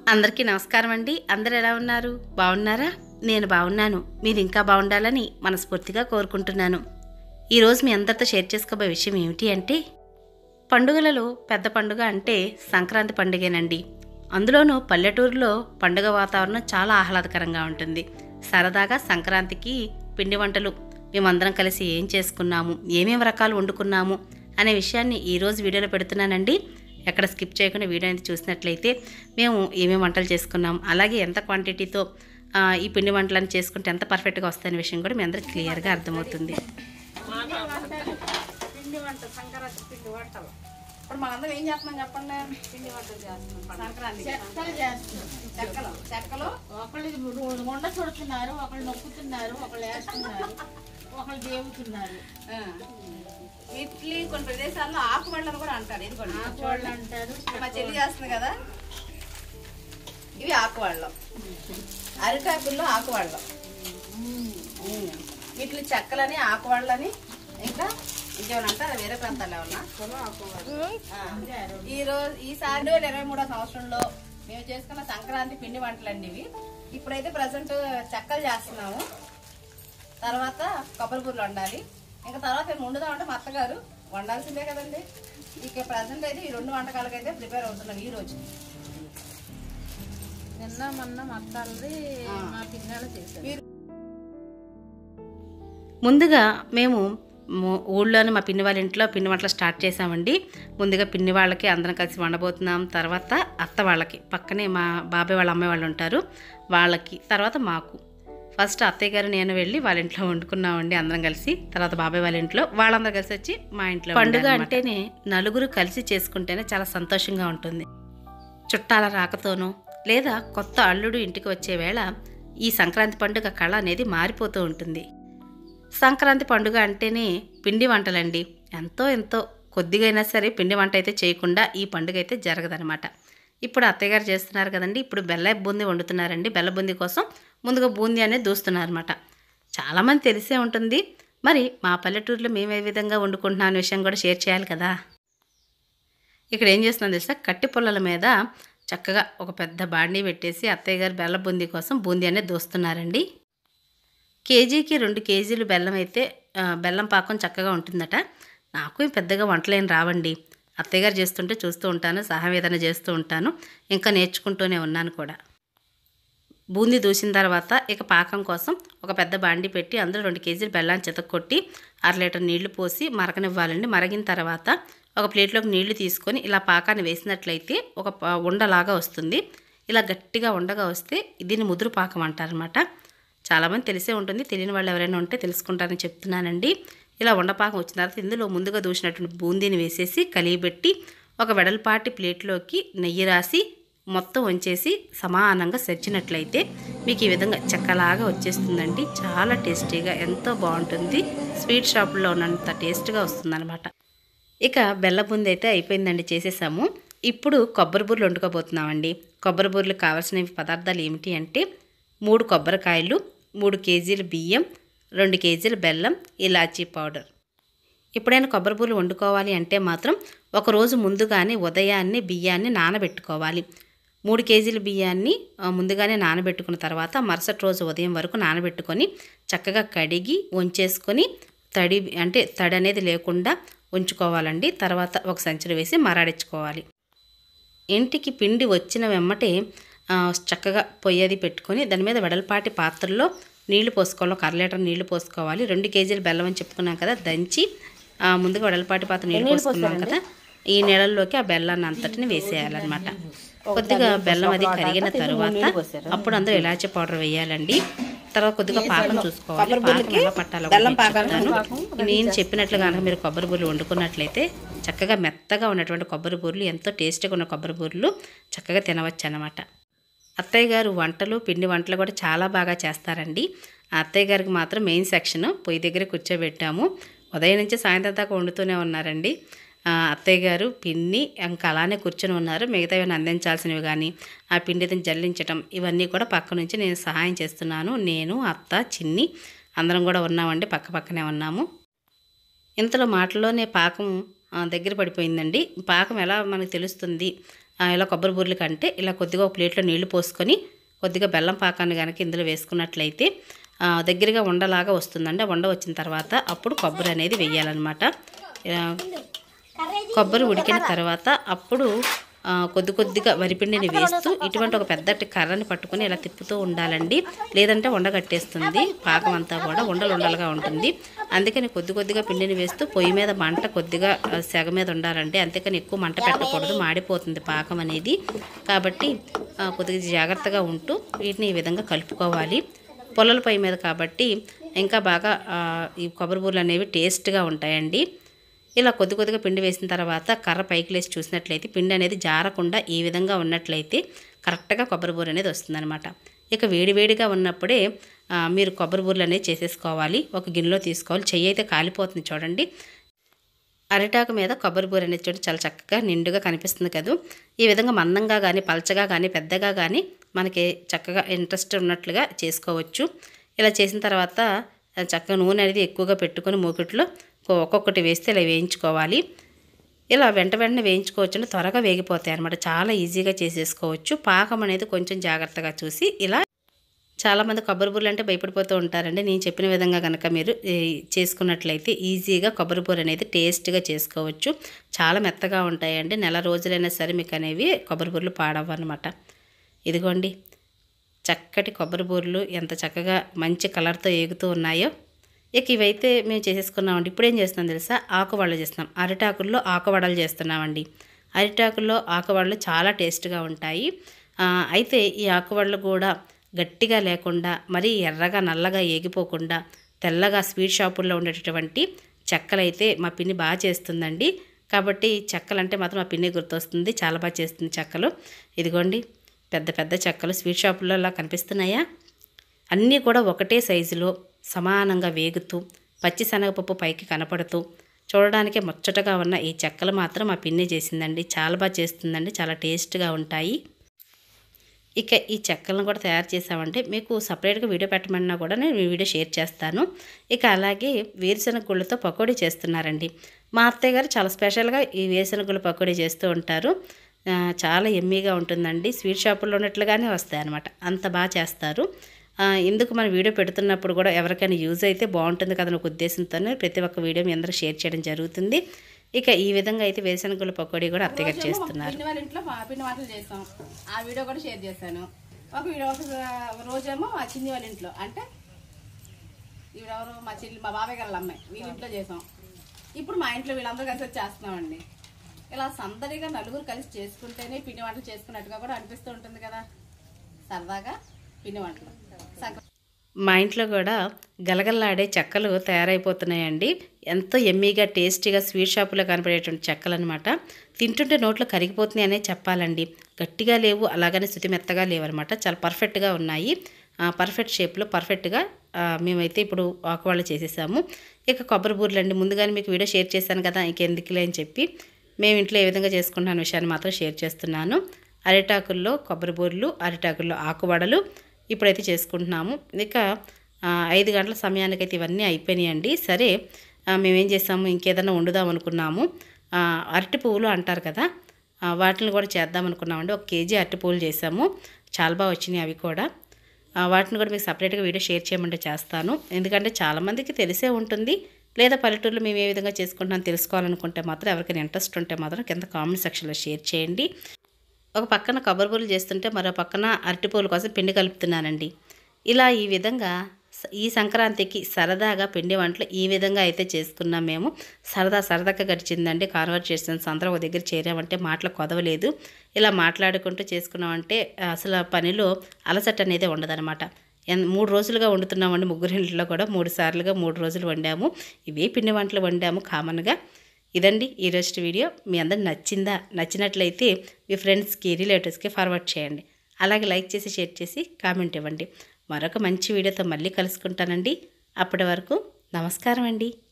అందరికీ నమస్కారం అండి అందరు ఎలా ఉన్నారు బాగున్నారా నేను బాగున్నాను మీరు ఇంకా బాగుండాలని మనస్ఫూర్తిగా కోరుకుంటున్నాను ఈరోజు మీ అందరితో షేర్ చేసుకోబోయే విషయం ఏమిటి అంటే పండుగలలో పెద్ద పండుగ అంటే సంక్రాంతి పండుగేనండి అందులోనూ పల్లెటూరులో పండుగ వాతావరణం చాలా ఆహ్లాదకరంగా ఉంటుంది సరదాగా సంక్రాంతికి పిండి వంటలు మేమందరం కలిసి ఏం చేసుకున్నాము ఏమేమి రకాలు వండుకున్నాము అనే విషయాన్ని ఈరోజు వీడియోలో పెడుతున్నానండి ఎక్కడ స్కిప్ చేయకుండా వీడియో అనేది చూసినట్లయితే మేము ఏమేమి వంటలు చేసుకున్నాం అలాగే ఎంత క్వాంటిటీతో ఆ, ఈ పిండి వంటలను చేసుకుంటే ఎంత పర్ఫెక్ట్గా వస్తాయనే విషయం కూడా మీ అందరికి క్లియర్గా అర్థమవుతుంది పిండి వంట సంక్రాంతి పిండి వంటలు ఇప్పుడు మనందరం ఏం చేస్తున్నాం చెప్పండి పిండి వంటలు చేస్తున్నాం సంక్రాంతి చెక్కలు చేస్తున్నారు చెక్కలు చెక్కలు ఒకళ్ళు వండ చుడుతున్నారు ఒకళ్ళు నొక్కుతున్నారు ఒకళ్ళు వేస్తున్నారు ఒకళ్ళు దేవుతున్నారు ఆ. వీటిని కొన్ని ప్రదేశాల్లో ఆకువళ్ళని కూడా అంటారు ఇదిగోండి వాళ్ళు అంటారు మా చెల్లి చేస్తుంది కదా ఇవి ఆకువాళ్ళం అరిటాకుల్లో ఆకువాళ్ళం వీటిని చెక్కలని ఆకువాళ్ళని ఇంకా ఇంకేమైనా అంటారా వేరే ప్రాంతాల్లో ఏమన్నా ఆ. ఈ రోజు ఈసారి రెండు వేల ఇరవై మూడో సంవత్సరంలో మేము చేసుకున్న సంక్రాంతి పిండి వంటలండి ఇవి ఇప్పుడైతే ప్రజెంట్ చెక్కలు చేస్తున్నాము తర్వాత కొబ్బరి బూరలు వండాలి ఇంకా తర్వాత ఏం వండుదామంటే మా అత్తగారు వండాల్సిందే కదండి ఇక ప్రజెంట్ అయితే ఈ రెండు వంటకాలకైతే ప్రిపేర్ అవుతున్నాం ఈ రోజు నిన్న మొన్న మత్తాలది మా పిల్లలు చేశారు ముందుగా మేము ము- ఊళ్ళోని మా పిన్ని వాళ్ళ ఇంట్లో పిండి వంటలు స్టార్ట్ చేసామండి ముందుగా పిన్ని వాళ్ళకి అందరం కలిసి వండబోతున్నాం తర్వాత అత్త వాళ్ళకి పక్కనే మా బాబాయ్ వాళ్ళ అమ్మాయి వాళ్ళు ఉంటారు వాళ్ళకి తర్వాత మాకు ఫస్ట్ అత్తయ్య గారు నేను వెళ్ళి వాళ్ళ ఇంట్లో వండుకున్నామండి అందరం కలిసి తర్వాత బాబాయ్ వాళ్ళ ఇంట్లో వాళ్ళందరూ కలిసి వచ్చి మా ఇంట్లో పండుగ అంటేనే నలుగురు కలిసి చేసుకుంటేనే చాలా సంతోషంగా ఉంటుంది చుట్టాల రాకతోనూ లేదా కొత్త అల్లుడు ఇంటికి వచ్చే వేళ ఈ సంక్రాంతి పండుగ కళ అనేది మారిపోతూ ఉంటుంది సంక్రాంతి పండుగ అంటేనే పిండి వంటలండి ఎంతో ఎంతో కొద్దిగా అయినా సరే పిండి వంట అయితే చేయకుండా ఈ పండుగ అయితే జరగదనమాట ఇప్పుడు అత్తయ్య గారు చేస్తున్నారు కదండి ఇప్పుడు బెల్ల బూందీ వండుతున్నారండి బెల్ల బూందీ కోసం ముందుగా బూందీ అనేది దూస్తున్నారు అనమాట చాలామంది తెలిసే ఉంటుంది మరి మా పల్లెటూరులో మేము ఏ విధంగా వండుకుంటున్నాం అనే విషయం కూడా షేర్ చేయాలి కదా ఇక్కడ ఏం చేస్తున్నాను తెలుసా కట్టి పుల్లల మీద చక్కగా ఒక పెద్ద బాండీ పెట్టేసి అత్తయ్య గారు బెల్ల బూందీ కోసం బూందీ అనేది దోస్తున్నారండి కేజీకి రెండు కేజీలు బెల్లం అయితే ఆ, బెల్లం పాకం చక్కగా ఉంటుందట నాకు ఏం పెద్దగా వంటలేం రావండి అత్తయ్య గారు చేస్తుంటే చూస్తూ ఉంటాను సహాయం ఏదైనా చేస్తూ ఉంటాను ఇంకా నేర్చుకుంటూనే ఉన్నాను కూడా బూందీ దూసిన తర్వాత ఇక పాకం కోసం ఒక పెద్ద బాండి పెట్టి అందులో రెండు కేజీలు బెల్లాన్ని చితక్కొట్టి అర లీటర్ నీళ్లు పోసి మరగనివ్వాలండి మరగిన తర్వాత ఒక ప్లేట్లోకి నీళ్లు తీసుకొని ఇలా పాకాన్ని వేసినట్లయితే ఒక ప- ఉండలాగా వస్తుంది ఇలా గట్టిగా ఉండగా వస్తే దీన్ని ముదురు పాకం అంటారనమాట చాలామంది తెలిసే ఉంటుంది తెలియని వాళ్ళు ఎవరైనా ఉంటే తెలుసుకుంటారని చెప్తున్నానండి ఇలా ఉండపాకం వచ్చిన తర్వాత ఇందులో ముందుగా దూసినటువంటి బూందీని వేసేసి కలియబెట్టి ఒక వెడల్పాటి ప్లేట్లోకి నెయ్యి రాసి మొత్తం ఉంచేసి సమానంగా సెచ్చినట్లయితే మీకు ఈ విధంగా చెక్కలాగా వచ్చేస్తుందండి చాలా టేస్టీగా ఎంతో బాగుంటుంది స్వీట్ షాపుల్లో ఉన్నంత టేస్ట్గా వస్తుందన్నమాట ఇక బెల్ల బూంది అయితే అయిపోయిందండి చేసేసాము ఇప్పుడు కొబ్బరి బూరలు వండుకోబోతున్నామండి కొబ్బరి బూరలు కావాల్సిన పదార్థాలు ఏమిటి అంటే మూడు కొబ్బరికాయలు మూడు కేజీలు బియ్యం రెండు కేజీలు బెల్లం ఇలాచీ పౌడర్ ఎప్పుడైనా కొబ్బరి బూరలు వండుకోవాలి అంటే మాత్రం ఒక రోజు ముందుగానే ఉదయాన్నే బియ్యాన్ని నానబెట్టుకోవాలి మూడు కేజీల బియ్యాన్ని ఆ, ముందుగానే నానబెట్టుకున్న తర్వాత మరుసటి రోజు ఉదయం వరకు నానబెట్టుకొని చక్కగా కడిగి ఉంచేసుకొని తడి అంటే తడి అనేది లేకుండా ఉంచుకోవాలండి తర్వాత ఒక సంచిలో వేసి మరాడించుకోవాలి ఇంటికి పిండి వచ్చిన వెమ్మటే ఆ, చక్కగా పొయ్యది పెట్టుకొని దాని మీద వెడల్పాటి పాత్రలో నీళ్లు పోసుకోవాలి ఒక అర లీటర్ నీళ్లు పోసుకోవాలి రెండు కేజీలు బెల్లం అని చెప్పుకున్నాం కదా దంచి ఆ, ముందుగా వెడల్పాటి పాత్ర నీళ్లు పోసుకున్నాం కదా ఈ నీళ్ళల్లోకి ఆ బెల్లాన్ని అంతటిని వేసేయాలన్నమాట కొద్దిగా బెల్లం అది కరిగిన తరువాత అప్పుడు అందులో ఇలాచీ పౌడర్ వేయాలండి తర్వాత కొద్దిగా పాకం చూసుకోవాలి పాకం ఎలా పట్టాలో కూడా నేను చెప్తాను. నేను చెప్పినట్లుగా కనుక మీరు కొబ్బరి బూరలు వండుకున్నట్లయితే చక్కగా మెత్తగా ఉన్నటువంటి కొబ్బరి బూరలు ఎంతో టేస్టీగా ఉన్న కొబ్బరి బూరలు చక్కగా తినవచ్చు అన్నమాట అత్తయ్య గారు వంటలు పిండి వంటలు కూడా చాలా బాగా చేస్తారండి ఆ అత్తయ్య గారికి మాత్రం మెయిన్ సెక్షన్ పొయ్యి దగ్గర కూర్చోబెట్టాము ఉదయం నుంచి సాయంత్రం దాకా వండుతూనే ఉన్నారండి ఆ, అత్తయ్య గారు పిన్ని ఇంకా అలానే కూర్చొని ఉన్నారు మిగతా ఏమైనా అందించాల్సినవి కానీ ఆ పిండిని జల్లించటం ఇవన్నీ కూడా పక్క నుంచి నేను సహాయం చేస్తున్నాను నేను అత్త చిన్ని అందరం కూడా ఉన్నామండి పక్క పక్కనే ఉన్నాము ఇంతలో మాటల్లోనే పాకం ఆ, దగ్గర పడిపోయిందండి పాకం ఎలా మనకు తెలుస్తుంది ఆ, ఇలా కొబ్బరి బూరెలు కంటే ఇలా కొద్దిగా ఒక ప్లేట్లో నీళ్లు పోసుకొని కొద్దిగా బెల్లం పాకాన్ని కనుక ఇందులో వేసుకున్నట్లయితే ఆ, దగ్గరగా ఉండలాగా వస్తుందండి ఆ ఉండ వచ్చిన తర్వాత అప్పుడు కొబ్బరి అనేది వేయాలన్నమాట ఆ, కొబ్బరి ఉడికిన తర్వాత అప్పుడు ఆ, కొద్ది కొద్దిగా వరిపిండిని వేస్తూ ఇటువంటి ఒక పెద్దటి కర్రని పట్టుకొని ఇలా తిప్పుతూ ఉండాలండి లేదంటే ఉండగట్టేస్తుంది పాకం అంతా కూడా ఉండలు ఉండలుగా ఉంటుంది అందుకని కొద్ది కొద్దిగా పిండిని వేస్తూ పొయ్యి మీద మంట కొద్దిగా ఆ, సెగ మీద ఉండాలండి అంతేకాని ఎక్కువ మంట పెట్టకూడదు మాడిపోతుంది పాకం అనేది కాబట్టి ఆ, కొద్దిగా జాగ్రత్తగా ఉంటూ వీటిని ఈ విధంగా కలుపుకోవాలి పొలల పొయ్యి మీద కాబట్టి ఇంకా బాగా ఆ, ఈ కొబ్బరి బూరలు అనేవి టేస్ట్గా ఉంటాయండి ఇలా కొద్ది కొద్దిగా పిండి వేసిన తర్వాత కర్ర పైకి లేసి చూసినట్లయితే పిండి అనేది జారకుండా ఈ విధంగా ఉన్నట్లయితే కరెక్ట్గా కొబ్బరి బూర అనేది వస్తుందన్నమాట ఇక వేడివేడిగా ఉన్నప్పుడే ఆ, మీరు కొబ్బరి బూరలు అనేది చేసేసుకోవాలి ఒక గిన్నెలో తీసుకోవాలి చెయ్యి అయితే కాలిపోతుంది చూడండి అరిటాకు మీద కొబ్బరి బూర అనేది చూడండి చాలా చక్కగా నిండుగా కనిపిస్తుంది కదా ఈ విధంగా మందంగా కానీ పలచగా కానీ పెద్దగా కానీ మనకి చక్కగా ఇంట్రెస్ట్ ఉన్నట్లుగా చేసుకోవచ్చు ఇలా చేసిన తర్వాత ఆ, చక్కగా నూనె అనేది ఎక్కువగా పెట్టుకొని మూకిట్లో ఒక్కొక్కటి వేస్తే ఇలా వేయించుకోవాలి ఇలా వెంట వెంటనే వేయించుకోవచ్చు త్వరగా వేగిపోతాయి అనమాట చాలా ఈజీగా చేసేసుకోవచ్చు పాకం అనేది కొంచెం జాగ్రత్తగా చూసి ఇలా చాలామంది కొబ్బరి బూరలు అంటే భయపడిపోతూ ఉంటారండి నేను చెప్పిన విధంగా కనుక మీరు ఈ, చేసుకున్నట్లయితే ఈజీగా కొబ్బరి బూర అనేది టేస్ట్గా చేసుకోవచ్చు చాలా మెత్తగా ఉంటాయండి నెల రోజులైనా సరే మీకు అనేవి కొబ్బరి బూరలు పాడవు అనమాట ఇదిగోండి చక్కటి కొబ్బరి బూరలు ఎంత చక్కగా మంచి కలర్తో ఏగుతూ ఉన్నాయో ఇక ఇవైతే మేము చేసేసుకున్నామండి ఇప్పుడు ఏం చేస్తున్నాం తెలుసా ఆకువడలు చేస్తున్నాం అరిటాకుల్లో ఆకువడలు చేస్తున్నామండి అరిటాకుల్లో ఆకువడలు చాలా టేస్ట్గా ఉంటాయి ఆ, అయితే ఈ ఆకువడలు కూడా గట్టిగా లేకుండా మరీ ఎర్రగా నల్లగా ఏగిపోకుండా తెల్లగా స్వీట్ షాపుల్లో ఉండేటటువంటి చెక్కలైతే మా పిన్ని బాగా చేస్తుందండి కాబట్టి చెక్కలు అంటే మాత్రం మా పిన్ని గుర్తొస్తుంది చాలా బాగా చేస్తుంది చెక్కలు ఇదిగోండి పెద్ద పెద్ద చెక్కలు స్వీట్ షాపుల్లో అలా కనిపిస్తున్నాయా అన్నీ కూడా ఒకటే సైజులో సమానంగా వేగుతూ పచ్చి శనగపప్పు పైకి కనపడుతూ చూడడానికి ముచ్చటగా ఉన్న ఈ చెక్కలు మాత్రం మా పిన్ని చేసిందండి చాలా బాగా చేస్తుందండి చాలా టేస్ట్గా ఉంటాయి ఇక ఈ చెక్కలను కూడా తయారు చేసామంటే మీకు సపరేట్గా వీడియో పెట్టమన్నా కూడా నేను ఈ వీడియో షేర్ చేస్తాను ఇక అలాగే వేరుశనగ గుళ్ళతో పకోడీ చేస్తున్నారండి మా అత్తయ్య గారు చాలా స్పెషల్గా ఈ వేరుశనగ గుళ్ళ పకోడీ చేస్తూ ఉంటారు ఆ, చాలా ఎమ్మీగా ఉంటుందండి స్వీట్ షాపుల్లో ఉన్నట్లుగానే వస్తాయి అనమాట అంత బాగా చేస్తారు ఆ, ఇందుకు మనం వీడియో పెడుతున్నప్పుడు కూడా ఎవరికైనా యూజ్ అయితే బాగుంటుంది కదా ఒక ఉద్దేశంతోనే ప్రతి ఒక్క వీడియో మీ అందరూ షేర్ చేయడం జరుగుతుంది ఇక ఈ విధంగా అయితే వేరుశనగ గుళ్ళ పకోడీ కూడా అత్తయ్య గారు చేస్తున్నారు పిండి వాళ్ళ ఇంట్లో మా పిండి వంటలు చేస్తాం ఆ వీడియో కూడా షేర్ చేశాను ఒక వీడియో ఒక ఒక రోజేమో మా చిన్ని వాళ్ళ ఇంట్లో అంటే ఈవిడెవరు మా చెల్లి మా బాబాయ్ గారి అమ్మాయి వీళ్ళ ఇంట్లో చేసాం ఇప్పుడు మా ఇంట్లో వీళ్ళందరూ కలిసి వచ్చి చేస్తున్నామండి ఇలా సందడిగా నలుగురు కలిసి చేసుకుంటేనే పిండి వంటలు చేసుకున్నట్టుగా కూడా అనిపిస్తూ ఉంటుంది కదా సరదాగా పిండి వంటలు సంక్రాంతి మా ఇంట్లో కూడా గలగల్లాడే చెక్కలు తయారైపోతున్నాయండి ఎంతో ఎమ్మీగా టేస్టీగా స్వీట్ షాపులో కనపడేటువంటి చెక్కలు అనమాట తింటుంటే నోట్లో కరిగిపోతున్నాయి అనే చెప్పాలండి గట్టిగా లేవు అలాగనే శుతి మెత్తగా లేవు అనమాట చాలా పర్ఫెక్ట్గా ఉన్నాయి ఆ, పర్ఫెక్ట్ షేప్లో పర్ఫెక్ట్గా ఆ, మేమైతే ఇప్పుడు ఆకువాళ్ళు చేసేసాము ఇక కొబ్బరి బూరెలు అండి ముందుగానే మీకు వీడియో షేర్ చేశాను కదా ఇంకెందుకులే అని చెప్పి మేము ఇంట్లో ఏ విధంగా చేసుకుంటున్న విషయాన్ని మాత్రం షేర్ చేస్తున్నాను అరిటాకుల్లో కొబ్బరి బూరెలు అరిటాకుల్లో ఆకువడలు ఇప్పుడైతే చేసుకుంటున్నాము ఇక ఆ, ఐదు గంటల సమయానికైతే ఇవన్నీ అయిపోయినాయండి సరే ఆ, మేమేం చేసాము ఇంకేదైనా వండుదాం అనుకున్నాము ఆ, అరటి పువ్వులు అంటారు కదా ఆ, వాటిని కూడా చేద్దాం అనుకున్నామండి ఒక కేజీ అరటి పువ్వులు చేసాము చాలా బాగా వచ్చినాయి అవి కూడా ఆ, వాటిని కూడా మీకు సపరేట్గా వీడియో షేర్ చేయమంటే చేస్తాను ఎందుకంటే చాలామందికి తెలిసే ఉంటుంది లేదా పల్లెటూరులో మేము ఏ విధంగా చేసుకుంటున్నాం తెలుసుకోవాలనుకుంటే మాత్రం ఎవరికైనా ఇంట్రెస్ట్ ఉంటే మాత్రం కింద కామెంట్ సెక్షన్లో షేర్ చేయండి ఒక పక్కన కొబ్బరి పూలు చేస్తుంటే మరో పక్కన అరటిపూల కోసం పిండి కలుపుతున్నానండి ఇలా ఈ విధంగా స- ఈ సంక్రాంతికి సరదాగా పిండి వంటలు ఈ విధంగా అయితే చేసుకున్నాం మేము సరదా సరదాగా గడిచిందండి కాన్వర్జేషన్స్ అందరం ఒక దగ్గర చేరామంటే మాటలు కొదవలేదు ఇలా మాట్లాడుకుంటూ చేసుకున్నామంటే అసలు ఆ పనిలో అలసట అనేది ఉండదన్నమాట ఎన్- మూడు రోజులుగా వండుతున్నామండి ముగ్గురు ఇంట్లో కూడా మూడు సార్లుగా మూడు రోజులు వండాము ఇవే పిండి వంటలు వండాము కామన్గా ఇదండి ఈరోజు వీడియో మీ అందరికి నచ్చిందా నచ్చినట్లయితే మీ ఫ్రెండ్స్కి రిలేటివ్స్కి ఫార్వర్డ్ చేయండి అలాగే లైక్ చేసి షేర్ చేసి కామెంట్ ఇవ్వండి మరొక మంచి వీడియోతో మళ్ళీ కలుసుకుంటానండి అప్పటి వరకు నమస్కారం అండి